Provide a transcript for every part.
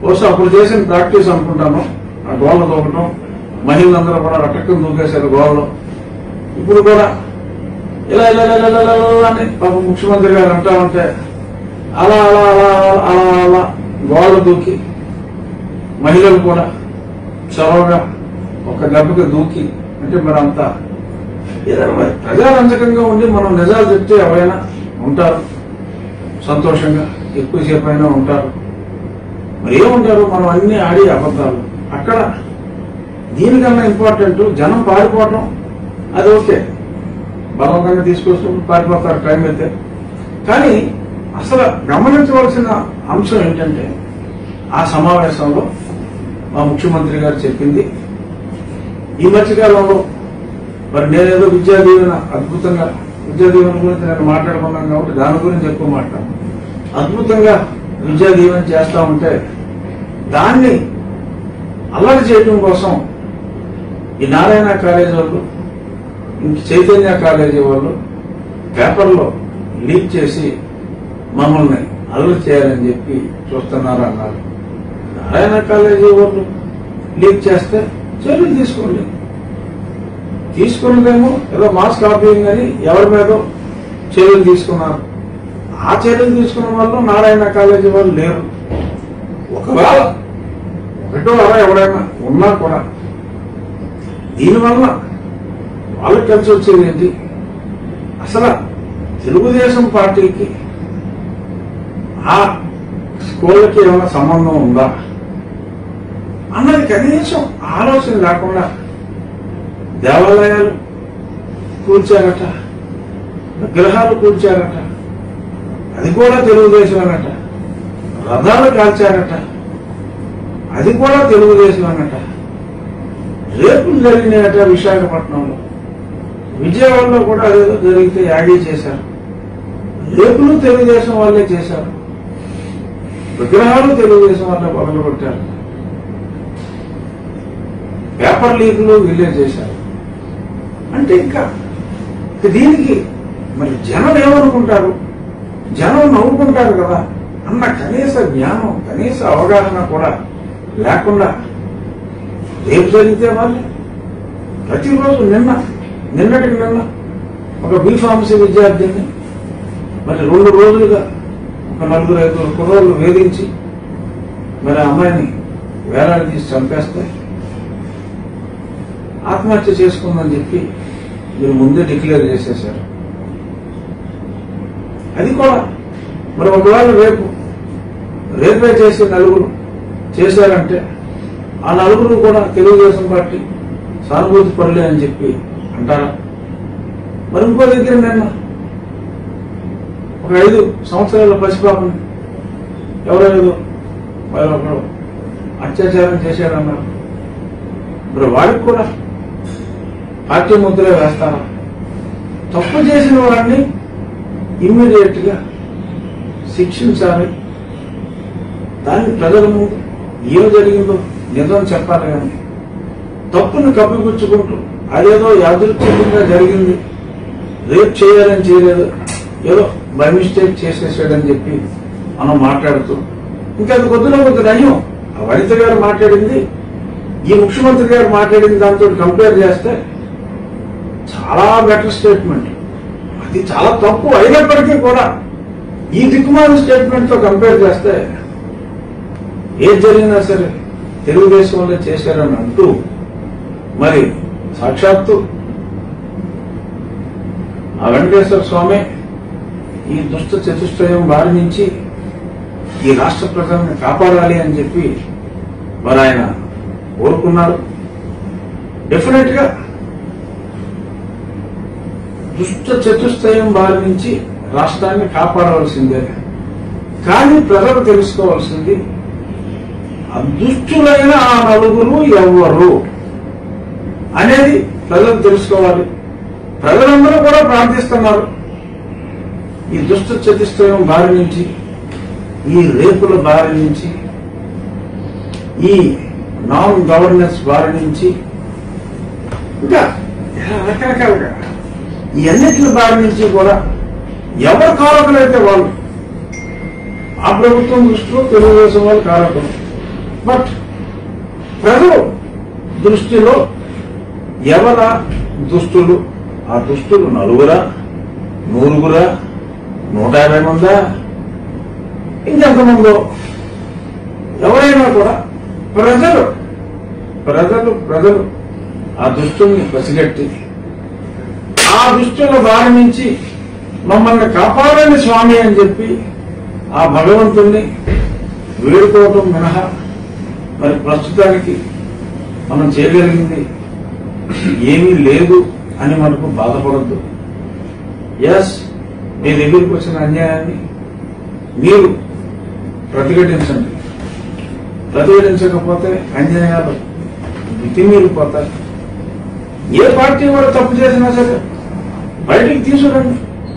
బహుశా అప్పుడు చేసిన ప్రాక్టీస్ అనుకుంటాను ఆ గోళ్ళ దూకటం మహిళలందరూ కూడా రటక్కం దూకేశారు గోళ్ళలో ఇప్పుడు కూడా ఇలా ఇలా ఇలా ఇలా ఇలా ఇలా అని పాప ముఖ్యమంత్రి గారు అంటా ఉంటే అలా అలా అలా అలా అలా అలా గోళ్ళ దూకి మహిళలు కూడా చొరవగా ఒక దెబ్బకి దూకి అంటే మరి అంతా ఏదైనా మరి ప్రజారంజకంగా ఉండి మనం నిజాలు చెప్తే ఎవరైనా ఉంటారు సంతోషంగా ఎక్కువసేపు అయినా ఉంటారు మరి ఏముంటారు మనం అన్ని ఆడి అబద్ధాలు అక్కడ దీనికన్నా ఇంపార్టెంట్ జనం పారిపోవటం అది ఓకే బలవంతంగా తీసుకొచ్చినప్పుడు పారిపోతారు టైం అయితే కానీ అసలు గమనించవలసిన అంశం ఏంటంటే ఆ సమావేశంలో మా ముఖ్యమంత్రి గారు చెప్పింది ఈ మధ్యకాలంలో మరి నేనేదో విద్యా దీవెన అద్భుతంగా విద్యా దీవెన గురించి నేను మాట్లాడుకున్నాను కాబట్టి దాని గురించి ఎక్కువ మాట్లాడు అద్భుతంగా విద్యా దీవెన చేస్తా ఉంటే దాన్ని అల్లరి చేయడం కోసం ఈ నారాయణ కాలేజీ వాళ్ళు ఇంక చైతన్య కాలేజీ వాళ్ళు పేపర్లో లీక్ చేసి మమ్మల్ని అల్లరి చేయాలని చెప్పి చూస్తున్నారు అన్నారు నారాయణ కాలేజీ వాళ్ళు లీక్ చేస్తే చర్యలు తీసుకోండి తీసుకున్నదేమో ఏదో మాస్ కాపీయింగ్ అని ఎవరి మీద చర్యలు తీసుకున్నారు ఆ చర్యలు తీసుకున్న వాళ్ళు నారాయణ కాలేజీ వాళ్ళు లేరు ఒకవేళ ఒకటో అలా ఎవరైనా ఉన్నా కూడా దీనివల్ల వాళ్ళకి కలిసి వచ్చేది ఏంటి అసలు తెలుగుదేశం పార్టీకి ఆ స్కూళ్ళకి ఏమైనా సంబంధం ఉందా అన్నది కనీసం ఆలోచన లేకుండా దేవాలయాలు కూల్చారట విగ్రహాలు కూల్చారట అది కూడా తెలుగుదేశమేనట రథాలు కాల్చారట అది కూడా తెలుగుదేశమేనట రేపులు జరిగినాయట విశాఖపట్నంలో విజయవాడలో కూడా అదేదో జరిగితే యాడీ చేశారు రేపులు తెలుగుదేశం వాళ్ళే చేశారు విగ్రహాలు తెలుగుదేశం వాళ్ళే పగలగొట్టారు పేపర్ లీకులు వీళ్ళే చేశారు అంటే ఇంకా ఇక దీనికి మరి జనం ఏమనుకుంటారు జనం నవ్వుకుంటారు కదా అన్న కనీస జ్ఞానం కనీస అవగాహన కూడా లేకుండా రేపు జరిగితే వాళ్ళు ప్రతిరోజు నిన్న నిన్నటికి నిన్న ఒక బీ ఫార్మసీ విద్యార్థిని మరి రెండు రోజులుగా ఒక నలుగురు ఐదుగురు కుర్రోళ్ళు వేధించి మరి ఆ అమ్మాయిని వేలాడి తీసి చంపేస్తే ఆత్మహత్య చేసుకుందని చెప్పి మీరు ముందే డిక్లేర్ చేసేశారు అది కూడా మరి ఒకవేళ రేపు రేపే చేసే నలుగురు చేశారంటే ఆ నలుగురు కూడా తెలుగుదేశం పార్టీ సానుభూతి పడలే అని చెప్పి అంటారా మరి ఇంకో దగ్గర నిన్న ఒక ఐదు సంవత్సరాల పసిపాపని ఎవరెవరు వాళ్ళు ఒకడు అత్యాచారం చేశారన్నారు మరి వాడికి కూడా పార్టీ ముద్ర వేస్తారా తప్పు చేసిన వాడిని ఇమ్మీడియట్ గా శిక్షించాలి దాన్ని ప్రజల ముందు ఏం జరిగిందో నిజం చెప్పాలి కానీ తప్పును కప్పిపుచ్చుకుంటూ అదేదో యాదృచ్ఛికంగా జరిగింది రేపు చేయాలని చేయలేదు ఏదో బై మిస్టేక్ చేసేసాడని చెప్పి మనం మాట్లాడుతూ ఇంకా అది కొద్దిలో కొద్ది నయం ఆ వనిత గారు మాట్లాడింది ఈ ముఖ్యమంత్రి గారు మాట్లాడిన దాంతో కంపేర్ చేస్తే చాలా బెటర్ స్టేట్మెంట్ అది చాలా తప్పు అయినప్పటికీ కూడా ఈ దిక్కుమాల స్టేట్మెంట్ తో కంపేర్ చేస్తే ఏది జరిగినా సరే తెలుగుదేశం వల్లే చేశారని అంటూ మరి సాక్షాత్తు ఆ వెంకటేశ్వర స్వామి ఈ దుష్ట చతుష్టయం బారి నుంచి ఈ రాష్ట్ర ప్రజల్ని కాపాడాలి అని చెప్పి మరి ఆయన కోరుకున్నారు డెఫినెట్ గా దుష్ట చతుష్టయం బారి నుంచి రాష్ట్రాన్ని కాపాడవలసిందే కానీ ప్రజలు తెలుసుకోవాల్సింది అదృష్టులైన ఆ నలుగురు ఎవ్వరు అనేది ప్రజలు తెలుసుకోవాలి ప్రజలందరూ కూడా ప్రార్థిస్తున్నారు ఈ దుష్ట చతుష్టయం బారి నుంచి ఈ రేపుల బారి నుంచి ఈ నాన్ గవర్నెన్స్ బారి నుంచి ఇంకా ఇలా రకరకాలుగా ఈ అన్నిటి బారి నుంచి కూడా ఎవరు కారకులైతే వాళ్ళు ఆ ప్రభుత్వం దృష్టిలో తెలుగుదేశం వాళ్ళు కారకులు బట్ ప్రజలు దృష్టిలో ఎవర దుస్తులు ఆ దుస్తులు నలుగురా నూరుగురా నూట యాభై మందా ఇంకెంతమందో ఎవరైనా కూడా ప్రజలు ప్రజలు ప్రజలు ఆ దుస్తుల్ని పసిగట్టి ఆ దుష్టుల బారి నుంచి మమ్మల్ని కాపాడండి స్వామి అని చెప్పి ఆ భగవంతుణ్ణి వేడుకోవటం మినహా మరి ప్రస్తుతానికి మనం చేయగలిగింది ఏమీ లేదు అని మనకు బాధపడద్దు ఎస్ మీ దగ్గరికి వచ్చిన అన్యాయాన్ని మీరు ప్రతిఘటించండి ప్రతిఘటించకపోతే అన్యాయాలు మితిమీరిపోతాయి ఏ పార్టీ వాడు తప్పు చేసినా సరే బయటికి తీసుకురండి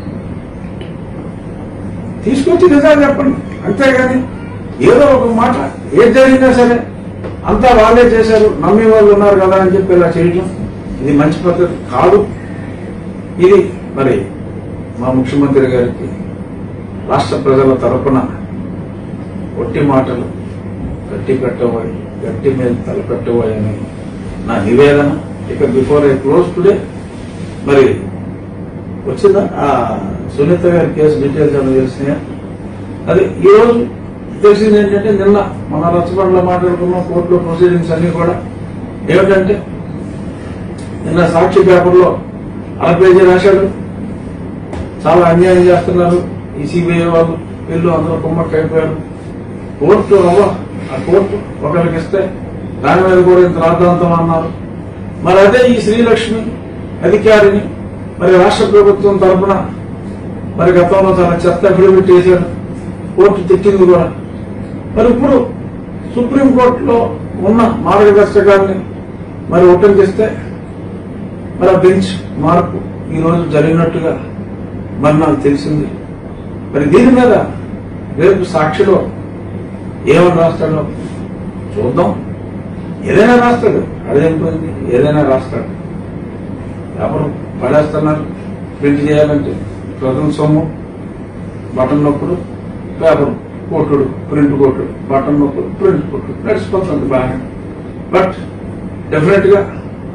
తీసుకొచ్చి నిజాలు చెప్పండి అంతేగాని ఏదో ఒక మాట ఏది జరిగినా సరే అంతా వాళ్ళే చేశారు నమ్మే వాళ్ళు ఉన్నారు కదా అని చెప్పి ఇలా చేయటం ఇది మంచి పద్ధతి కాదు ఇది మరి మా ముఖ్యమంత్రి గారికి రాష్ట్ర ప్రజల తరపున ఒట్టి మాటలు గట్టి పెట్టబోయి గట్టి మీద తలపెట్టబోయి అని నా నివేదన ఇక బిఫోర్ ఐ క్లోజ్ టుడే మరి వచ్చిందా ఆ సునీత గారి కేసు డీటెయిల్స్ ఏమైనా తెలిసినాయా అది ఈ రోజు తెలిసింది ఏంటంటే నిన్న మన రచ్చబండలో మాట్లాడుకున్నాం కోర్టులో ప్రొసీడింగ్స్ అన్ని కూడా ఏమిటంటే నిన్న సాక్షి పేపర్లో అర పేజీ రాశాడు చాలా అన్యాయం చేస్తున్నారు ఈ సిబిఐ వాళ్ళు వీళ్ళు అందరూ కుమ్మక్క అయిపోయారు కోర్టు అవ్వ ఆ కోర్టు ఒకరికి ఇస్తే దాని మీద కూడా ఇంత రాద్ధాంతం అన్నారు మరి అదే ఈ శ్రీలక్ష్మి అధికారిని మరి రాష్ట్ర ప్రభుత్వం తరఫున మరి గతంలో చాలా చెత్త అఫిడవిట్ చేశారు కోర్టు తిట్టింది కూడా మరి ఇప్పుడు సుప్రీంకోర్టులో ఉన్న మార్గదర్శకాన్ని మరి ఉటంకిస్తే మరి ఆ బెంచ్ మార్పు ఈ రోజు జరిగినట్టుగా మరి నాకు తెలిసింది మరి దీని మీద రేపు సాక్షిలో ఏమని రాస్తాడో చూద్దాం ఏదైనా రాస్తాడు అదేం పోయింది ఏదైనా రాస్తాడు పేపర్ పడేస్తున్నారు ప్రింట్ చేయాలంటే ప్రజల సొమ్ము బటన్ నొప్పుడు పేపర్ కొట్టుడు ప్రింట్ కొట్టుడు బటన్ నొప్పుడు ప్రింట్ కొట్టుడు నడిచిపోతుంది బాగా బట్ డెఫినెట్ గా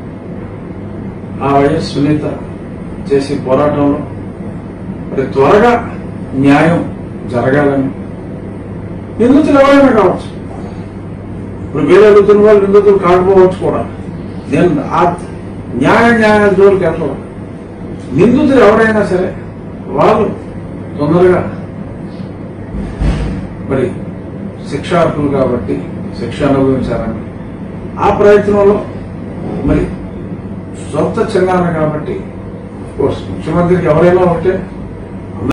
ఆ వైఎస్ సునీత చేసే పోరాటంలో మరి త్వరగా న్యాయం జరగాలని నిందితులు ఎవరైనా కావచ్చు ఇప్పుడు వేరే అడుగుతున్న వాళ్ళు నిందితులు కాకపోవచ్చు కూడా నేను ఆ న్యాయ న్యాయాల జోలికి వెళ్ళను నిందితులు ఎవరైనా సరే వాళ్ళు తొందరగా మరి శిక్షార్హులు కాబట్టి శిక్ష అనుభవించాలని ఆ ప్రయత్నంలో మరి సొంత చిన్నాన్న కాబట్టి కోర్స్ ముఖ్యమంత్రికి ఎవరైనా ఒకటే